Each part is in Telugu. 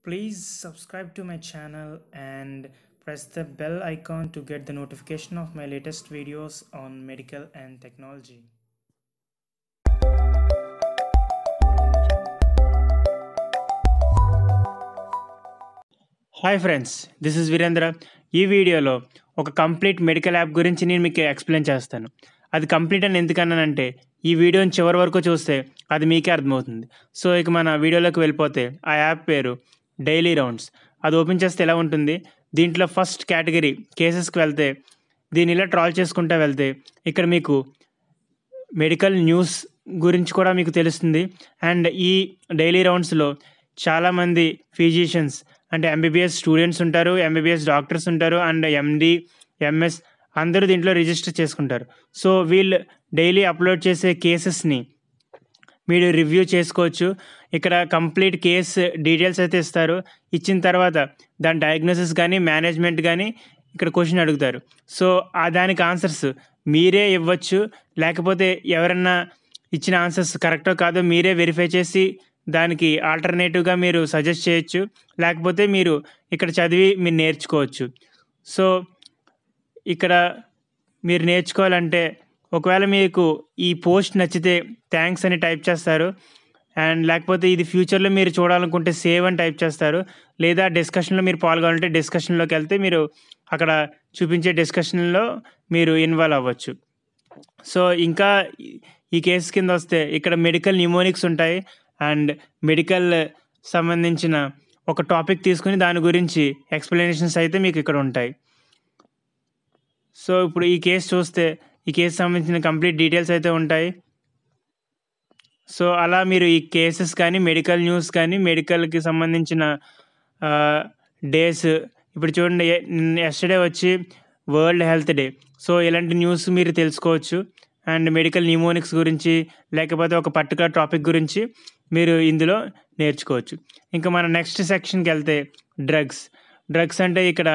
Please subscribe to my channel and press the bell icon to get the notification of my latest videos on medical and technology. Hi friends this is Veerendra ఈ వీడియోలో ఒక కంప్లీట్ మెడికల్ యాప్ గురించి నేను మీకు ఎక్స్ప్లెయిన్ చేస్తాను అది కంప్లీట్ అని ఎందుకన్నానంటే ఈ వీడియోని చివరి వరకు చూస్తే అది మీకే అర్థమవుతుంది సో ఇక మన వీడియోలోకి వెళ్ళిపోతే ఆ యాప్ పేరు డైలీ రౌండ్స్ అది ఓపెన్ చేస్తే ఎలా ఉంటుంది దీంట్లో ఫస్ట్ కేటగిరీ కేసెస్కి వెళ్తే దీని ఇలా ట్రాల్ చేసుకుంటూ వెళ్తే ఇక్కడ మీకు మెడికల్ న్యూస్ గురించి కూడా మీకు తెలుస్తుంది అండ్ ఈ డైలీ రౌండ్స్లో చాలామంది ఫిజిషియన్స్ అంటే ఎంబీబీఎస్ స్టూడెంట్స్ ఉంటారు ఎంబీబీఎస్ డాక్టర్స్ ఉంటారు అండ్ ఎండి ఎంఎస్ అందరూ దీంట్లో రిజిస్టర్ చేసుకుంటారు సో వీళ్ళు డైలీ అప్లోడ్ చేసే కేసెస్ని మీరు రివ్యూ చేసుకోవచ్చు ఇక్కడ కంప్లీట్ కేస్ డీటెయిల్స్ అయితే ఇస్తారు ఇచ్చిన తర్వాత దాని డయాగ్నోసిస్ కానీ మేనేజ్మెంట్ కానీ ఇక్కడ క్వశ్చన్ అడుగుతారు సో ఆ దానికి ఆన్సర్స్ మీరే ఇవ్వచ్చు లేకపోతే ఎవరన్నా ఇచ్చిన ఆన్సర్స్ కరెక్టో కాదో మీరే వెరిఫై చేసి దానికి ఆల్టర్నేటివ్గా మీరు సజెస్ట్ చేయొచ్చు లేకపోతే మీరు ఇక్కడ చదివి మీరు నేర్చుకోవచ్చు సో ఇక్కడ మీరు నేర్చుకోవాలంటే ఒకవేళ మీకు ఈ పోస్ట్ నచ్చితే థ్యాంక్స్ అని టైప్ చేస్తారు అండ్ లేకపోతే ఇది ఫ్యూచర్లో మీరు చూడాలనుకుంటే సేవ్ అని టైప్ చేస్తారు లేదా డిస్కషన్లో మీరు పాల్గొనాలంటే డిస్కషన్లోకి వెళ్తే మీరు అక్కడ చూపించే డిస్కషన్లో మీరు ఇన్వాల్వ్ అవ్వచ్చు సో ఇంకా ఈ కేసు కింద వస్తే ఇక్కడ మెడికల్ న్యూమోనిక్స్ ఉంటాయి అండ్ మెడికల్ సంబంధించిన ఒక టాపిక్ తీసుకుని దాని గురించి ఎక్స్ప్లెనేషన్స్ అయితే మీకు ఇక్కడ ఉంటాయి సో ఇప్పుడు ఈ కేసు చూస్తే ఈ కేసు సంబంధించిన కంప్లీట్ డీటెయిల్స్ అయితే ఉంటాయి సో అలా మీరు ఈ కేసెస్ కానీ మెడికల్ న్యూస్ కానీ మెడికల్కి సంబంధించిన డేస్ ఇప్పుడు చూడండి ఎస్టర్డే వచ్చి వరల్డ్ హెల్త్ డే సో ఇలాంటి న్యూస్ మీరు తెలుసుకోవచ్చు అండ్ మెడికల్ న్యూమోనిక్స్ గురించి లేకపోతే ఒక పర్టికులర్ టాపిక్ గురించి మీరు ఇందులో నేర్చుకోవచ్చు ఇంకా మన నెక్స్ట్ సెక్షన్కి వెళ్తే డ్రగ్స్ డ్రగ్స్ అంటే ఇక్కడ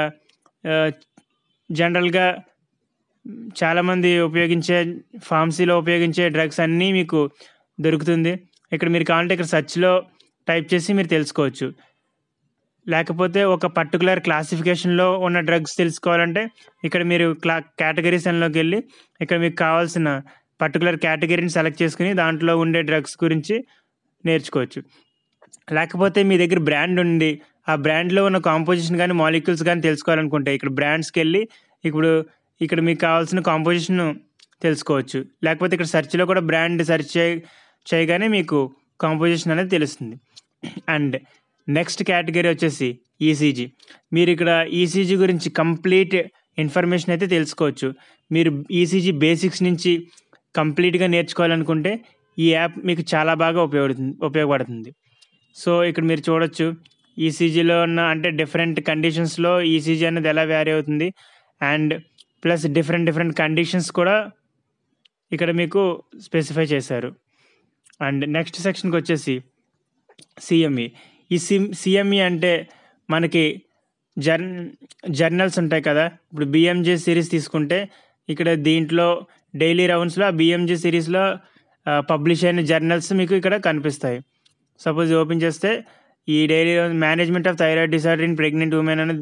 జనరల్గా చాలామంది ఉపయోగించే ఫార్మసీలో ఉపయోగించే డ్రగ్స్ అన్నీ మీకు దొరుకుతుంది ఇక్కడ మీరు కావాలంటే ఇక్కడ సర్చ్లో టైప్ చేసి మీరు తెలుసుకోవచ్చు లేకపోతే ఒక పర్టికులర్ క్లాసిఫికేషన్లో ఉన్న డ్రగ్స్ తెలుసుకోవాలంటే ఇక్కడ మీరు క్లా కేటగిరీస్ అన్లోకి వెళ్ళి ఇక్కడ మీకు కావాల్సిన పర్టికులర్ కేటగిరీని సెలెక్ట్ చేసుకుని దాంట్లో ఉండే డ్రగ్స్ గురించి నేర్చుకోవచ్చు లేకపోతే మీ దగ్గర బ్రాండ్ ఉంది ఆ బ్రాండ్లో ఉన్న కాంపోజిషన్ కానీ మాలిక్యూల్స్ కానీ తెలుసుకోవాలనుకుంటే ఇక్కడ బ్రాండ్స్కి వెళ్ళి ఇప్పుడు ఇక్కడ మీకు కావాల్సిన కాంపోజిషన్ తెలుసుకోవచ్చు లేకపోతే ఇక్కడ సెర్చ్లో కూడా బ్రాండ్ సెర్చ్ చేయ చేయగానే మీకు కాంపోజిషన్ అనేది తెలుస్తుంది అండ్ నెక్స్ట్ కేటగిరీ వచ్చేసి ఈసీజీ మీరు ఇక్కడ ఈసీజీ గురించి కంప్లీట్ ఇన్ఫర్మేషన్ అయితే తెలుసుకోవచ్చు మీరు ఈసీజీ బేసిక్స్ నుంచి కంప్లీట్గా నేర్చుకోవాలనుకుంటే ఈ యాప్ మీకు చాలా బాగా ఉపయోగపడుతుంది ఉపయోగపడుతుంది సో ఇక్కడ మీరు చూడొచ్చు ఈసీజీలో ఉన్న అంటే డిఫరెంట్ కండిషన్స్లో ఈసీజీ అనేది ఎలా వ్యారీ అవుతుంది and plus different different conditions కూడా ఇక్కడ మీకు స్పెసిఫై చేశారు అండ్ నెక్స్ట్ సెక్షన్కి వచ్చేసి సిఎంఈ ఈ సి సిఎంఈ అంటే మనకి జర్ జర్నల్స్ ఉంటాయి కదా ఇప్పుడు బిఎంజే సిరీస్ తీసుకుంటే ఇక్కడ దీంట్లో డైలీ రౌండ్స్లో ఆ బిఎంజే సిరీస్లో పబ్లిష్ అయిన జర్నల్స్ మీకు ఇక్కడ కనిపిస్తాయి సపోజ్ ఓపెన్ చేస్తే ఈ daily management of thyroid disorder in pregnant women అనే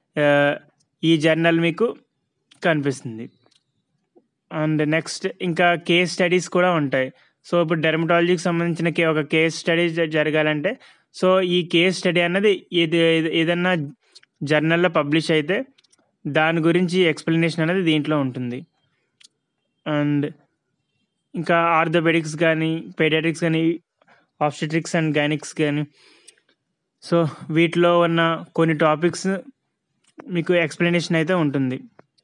ఈ జర్నల్ మీకు కనిపిస్తుంది అండ్ నెక్స్ట్ ఇంకా కేస్ స్టడీస్ కూడా ఉంటాయి సో ఇప్పుడు డెర్మటాలజీకి సంబంధించిన కే ఒక కేస్ స్టడీ జరగాలంటే సో ఈ కేస్ స్టడీ అన్నది ఇది ఏదన్నా జర్నల్లో పబ్లిష్ అయితే దాని గురించి ఎక్స్ప్లెనేషన్ అనేది దీంట్లో ఉంటుంది అండ్ ఇంకా ఆర్థోపెడిక్స్ కానీ పేడియాటిక్స్ కానీ ఆప్స్టెట్రిక్స్ అండ్ గైనిక్స్ కానీ సో వీటిలో ఉన్న కొన్ని టాపిక్స్ మీకు ఎక్స్ప్లెనేషన్ అయితే ఉంటుంది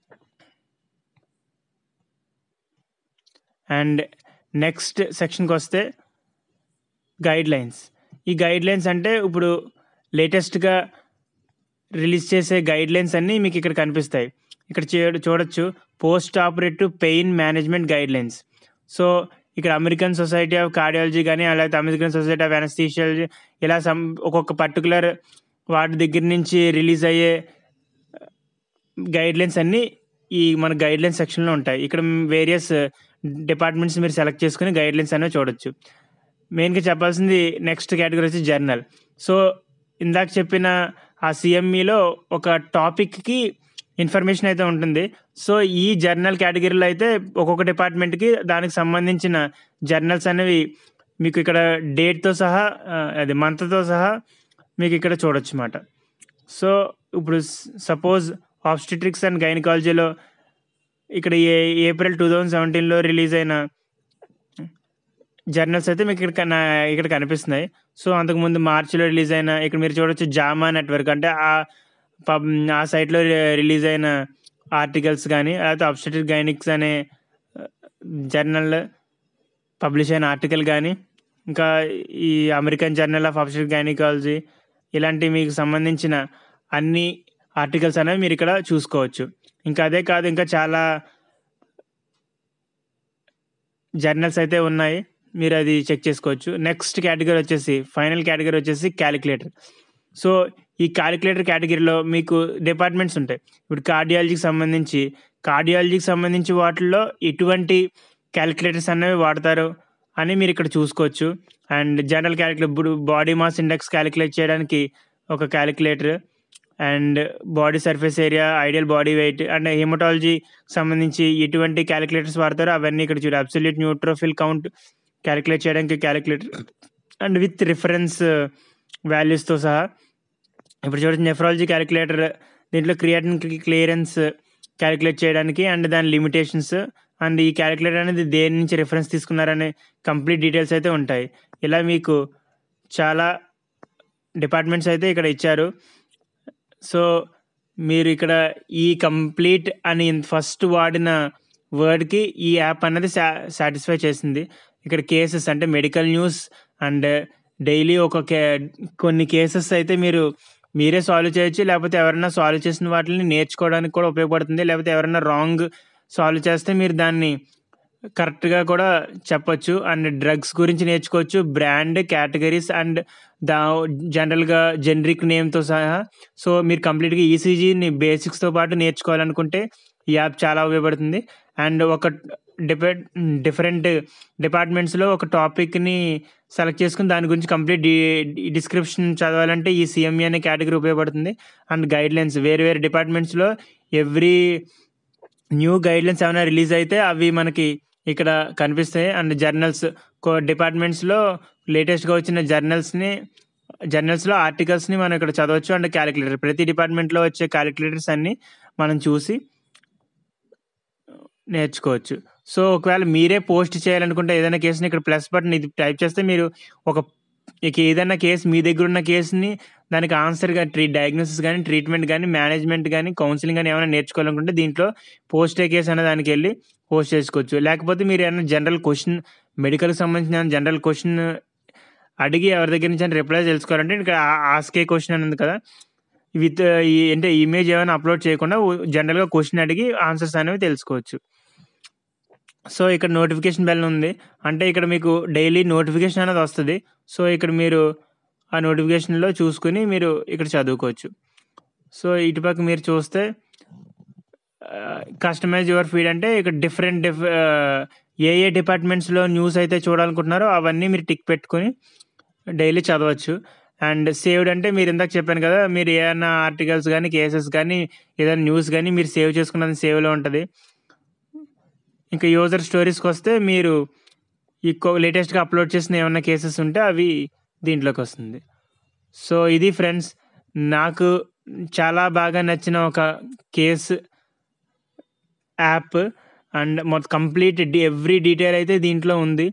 అండ్ నెక్స్ట్ సెక్షన్కి వస్తే గైడ్ లైన్స్ ఈ గైడ్ లైన్స్ అంటే ఇప్పుడు లేటెస్ట్గా రిలీజ్ చేసే గైడ్ లైన్స్ అన్నీ మీకు ఇక్కడ కనిపిస్తాయి ఇక్కడ చూడొచ్చు post operative pain management guidelines so ఇక్కడ అమెరికన్ సొసైటీ ఆఫ్ కార్డియాలజీ కానీ అలాగే అమెరికన్ సొసైటీ ఆఫ్ అనస్థీషియాలజీ ఇలా సమ్ ఒక్కొక్క పర్టికులర్ వాటి దగ్గర నుంచి రిలీజ్ అయ్యే గైడ్ లైన్స్ అన్నీ ఈ మన గైడ్ లైన్స్ సెక్షన్లో ఉంటాయి ఇక్కడ వేరియస్ డిపార్ట్మెంట్స్ మీరు సెలెక్ట్ చేసుకుని గైడ్ లైన్స్ అనేవి చూడొచ్చు మెయిన్గా చెప్పాల్సింది నెక్స్ట్ కేటగిరీ వచ్చి జర్నల్ సో ఇందాక చెప్పిన ఆ సిఎంఈలో ఒక టాపిక్‌కి ఇన్ఫర్మేషన్ అయితే ఉంటుంది. సో, ఈ జర్నల్ కేటగిరీలో అయితే ఒక్కొక్క డిపార్ట్‌మెంట్‌కి దానికి సంబంధించిన జర్నల్స్ అనేవి మీకు ఇక్కడ డేట్‌తో సహా ఆహ్, అది మంత్‌తో సహా మీకు ఇక్కడ చూడొచ్చుమాట. సో, ఇప్పుడు స్ సపోజ్ ఆబ్స్టెట్రిక్స్ అండ్ గైనకాలజీలో ఇక్కడ ఏ ఏప్రిల్ 2017లో రిలీజ్ అయిన జర్నల్స్ అయితే మీకు ఇక్కడ కన ఇక్కడ కనిపిస్తున్నాయి. సో, అంతకుముందు మార్చ్‌లో రిలీజ్ అయిన ఇక్కడ మీరు చూడొచ్చు జామా నెట్‌వర్క్ అంటే ఆహ్, పబ్ ఆ సైట్‌లో రి రిలీజ్ అయిన ఆర్టికల్స్ గాని, లేకపోతే ఆబ్స్టెట్రిక్ గైనిక్స్ అనే జర్నల్ పబ్లిష్ అయిన ఆర్టికల్ గాని, ఇంకా ఈ American journal of obstetric gynaecology ఇలాంటి మీకు సంబంధించిన అన్ని ఆర్టికల్స్ అనేవి మీరిక్కడ చూసుకోవచ్చు. ఇంకా అదే కాదు ఇంకా చాలా జర్నల్స్ అయితే ఉన్నాయి. మీరది చెక్ చేసుకోవచ్చు. నెక్స్ట్ కేటగరీ వచ్చేసి ఫైనల్ కేటగరీ వచ్చేసి కాలిక్యులేటర్. సో, ఈ కాలిక్యులేటర్ కేటగరీలో మీకు డిపార్ట్‌మెంట్స్ ఉంటాయి. ఇప్పుడు కార్డియాలజీకి సంబంధించి కార్డియాలజీకి సంబంధించి వాటిల్లో ఎటువంటి కాలిక్యులేటర్స్ అనేవి వాడతారు అని మీరిక్కడ చూసుకోవచ్చు. అండ్ జనరల్ కాలిక్యులేటర్ ఇప్పుడు బాడీ మాస్ ఇండెక్స్ కాలిక్యులేట్ చేయడానికి ఒక calculator and body surface area, ideal body weight and హెమటాలజీకి సంబంధించి ఎటువంటి కాలిక్యులేటర్స్ వాడతారో అవన్నీ ఇక్కడ చూడు అబ్సల్యూట్ న్యూట్రోఫిల్ కౌంట్ కాలిక్యులేట్ చేయడానికి కాలిక్యులేటర్ అండ్ విత్ రిఫరెన్స్ వాల్యూస్‌తో సహా. ఇప్పుడు చూడండి నెఫ్రాలజీ కాలిక్యులేటర్ దీంట్లో క్రియాటిన్ క్లియరెన్స్ కాలిక్యులేట్ చేయడానికి అండ్ దాని లిమిటేషన్స్ అండ్ ఈ కాలిక్యులేటర్ అనేది దేని నుంచి రిఫరెన్స్ తీసుకున్నారనే కంప్లీట్ డీటెయిల్స్ అయితే ఉంటాయి. ఇలా మీకు చాలా డిపార్ట్‌మెంట్స్ అయితే ఇక్కడ ఇచ్చారు. సో, మీరు ఇక్కడ ఈ కంప్లీట్ అని ఫస్ట్ వాడిన వర్డ్‌కి ఈ యాప్ అన్నది సా సాటిస్ఫై చేసింది. ఇక్కడ కేసెస్ అంటే మెడికల్ న్యూస్ అండ్ డైలీ ఒక కే కొన్ని కేసెస్ అయితే మీరు మీరే సాల్వ్ చేయొచ్చు. లేకపోతే ఎవరైనా సాల్వ్ చేసిన వాటిల్ని నేర్చుకోవడానికి కూడా ఉపయోగపడుతుంది. లేకపోతే ఎవరైనా రాంగ్ సాల్వ్ చేస్తే మీరు దాన్ని కరెక్ట్‌గా కూడా చెప్పొచ్చు. అండ్ డ్రగ్స్ గురించి నేర్చుకోవచ్చు. బ్రాండ్, కేటగరీస్ అండ్ దా జనరల్‌గా జెనరిక్ నేమ్‌తో సహా. సో, మీరు కంప్లీట్‌గా ఈసీజీని బేసిక్స్‌తో పాటు నేర్చుకోవాలనుకుంటే ఈ యాప్ చాలా ఉపయోగపడుతుంది. అండ్ ఒక డిపెట్ డిఫరెంట్ డిపార్ట్‌మెంట్స్‌లో ఒక టాపిక్‌ని సెలెక్ట్ చేసుకొని దాని గురించి కంప్లీట్ డి డిస్క్రిప్షన్ చదవాలంటే ఈ సీఎంఈ అనే కేటగరీ ఉపయోగపడుతుంది. అండ్ గైడ్‌లైన్స్ వేరే వేరే డిపార్ట్‌మెంట్స్‌లో ఎవ్రీ న్యూ గైడ్‌లైన్స్ ఏమైనా రిలీజ్ అయితే అవి మనకి ఇక్కడ కనిపిస్తాయి. అండ్ జర్నల్స్ కో డిపార్ట్‌మెంట్స్‌లో లేటెస్ట్‌గా వచ్చిన జర్నల్స్‌ని జర్నల్స్‌లో ఆర్టికల్స్‌ని మనం ఇక్కడ చదవచ్చు. అండ్ కాలిక్యులేటర్ ప్రతి డిపార్ట్‌మెంట్‌లో వచ్చే కాలిక్యులేటర్స్ అన్నీ మనం చూసి నేర్చుకోవచ్చు. సో, ఒకవేళ మీరే పోస్ట్ చేయాలనుకుంటే ఏదైనా కేస్‌ని ఇక్కడ ప్లస్ బటన్ ఇది టైప్ చేస్తే మీరు ఒక మీకు ఏదైనా కేస్ మీ దగ్గరున్న కేస్‌ని దానికి ఆన్సర్‌గా ట్రీ డయాగ్నోసిస్ గాని, ట్రీట్మెంట్ గాని, మేనేజ్మెంట్ గాని, కౌన్సెలింగ్ గాని ఏమైనా నేర్చుకోవాలనుకుంటే దీంట్లో పోస్ట్ ఏ కేస్ అనే దానికెళ్ళి పోస్ట్ చేసుకోవచ్చు. లేకపోతే మీరు ఏమైనా జనరల్ క్వెషన్ మెడికల్‌కి సంబంధించిన జనరల్ క్వెషన్ అడిగి ఎవరి దగ్గర నుంచైనా రిప్లై తెలుసుకోవాలంటే ఇక్కడ ఆ ఆస్క్ ఏ క్వెషన్ అని ఉంది కదా! విత్ ఈ అంటే ఇమేజ్ ఏమైనా అప్‌లోడ్ చేయకుండా ఓ జనరల్‌గా క్వెషన్ అడిగి ఆన్సర్స్ అనేవి తెలుసుకోవచ్చు. సో, ఇక్కడ నోటిఫికేషన్ బెల్ ఉంది. అంటే ఇక్కడ మీకు డైలీ నోటిఫికేషన్ అనేది వస్తది. సో, ఇక్కడ మీరు ఆ నోటిఫికేషన్‌లో చూసుకొని మీరు ఇక్కడ చదువుకోవచ్చు. సో, ఇటుపక్క మీరు చూస్తే ఆహ్, కస్టమైజ్ యువర్ ఫీడ్ అంటే ఇక్కడ డిఫరెంట్ డిఫ్ ఆహ్, ఏ ఏ డిపార్ట్‌మెంట్స్‌లో న్యూస్ అయితే చూడాలనుకుంటున్నారో అవన్నీ మీరు టిక్ పెట్టుకొని డైలీ చదవచ్చు. అండ్ సేవ్డ్ అంటే మీరు ఇందాక చెప్పాను కదా! మీరు ఏమన్నా ఆర్టికల్స్ గాని, కేసెస్ గాని, ఏదైనా న్యూస్ గాని మీరు సేవ్ చేసుకున్నది సేవ్‌లో ఉంటది. ఇంకా యూజర్ స్టోరీస్‌కొస్తే మీరు ఈ కొ లేటెస్ట్‌గా అప్‌లోడ్ చేసిన ఏమన్నా కేసెస్ ఉంటే అవి దీంట్లోకొస్తుంది. సో, ఇది ఫ్రెండ్స్ నాకు చాలా బాగా నచ్చిన ఒక కేస్ యాప్ అండ్ మొత్ కంప్లీట్ డి ఎవ్రీ డీటెయిల్ అయితే దీంట్లో ఉంది.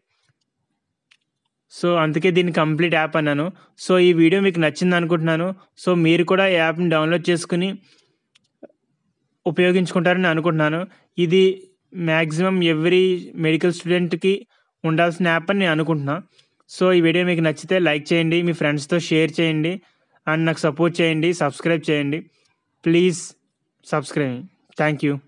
సో, అందుకే దీన్ని కంప్లీట్ యాప్ అన్నాను. సో, ఈ వీడియో మీకు నచ్చిందనుకుంటున్నాను. సో, మీరు కూడా ఈ యాప్‌ని డౌన్‌లోడ్ చేసుకొని ఉపయోగించుకుంటారని అనుకుంటున్నాను. ఇది మాక్సిమం ఎవ్రీ మెడికల్ స్టూడెంట్‌కి ఉండాల్సిన యాప్ అని నేను అనుకుంటున్నా. సో, ఈ వీడియో మీకు నచ్చితే లైక్ చేయండి. మీ ఫ్రెండ్స్‌తో షేర్ చేయండి. అండ్ నాకు సపోర్ట్ చేయండి. సబ్స్క్రైబ్ చేయండి. Please subscribe. Thank you.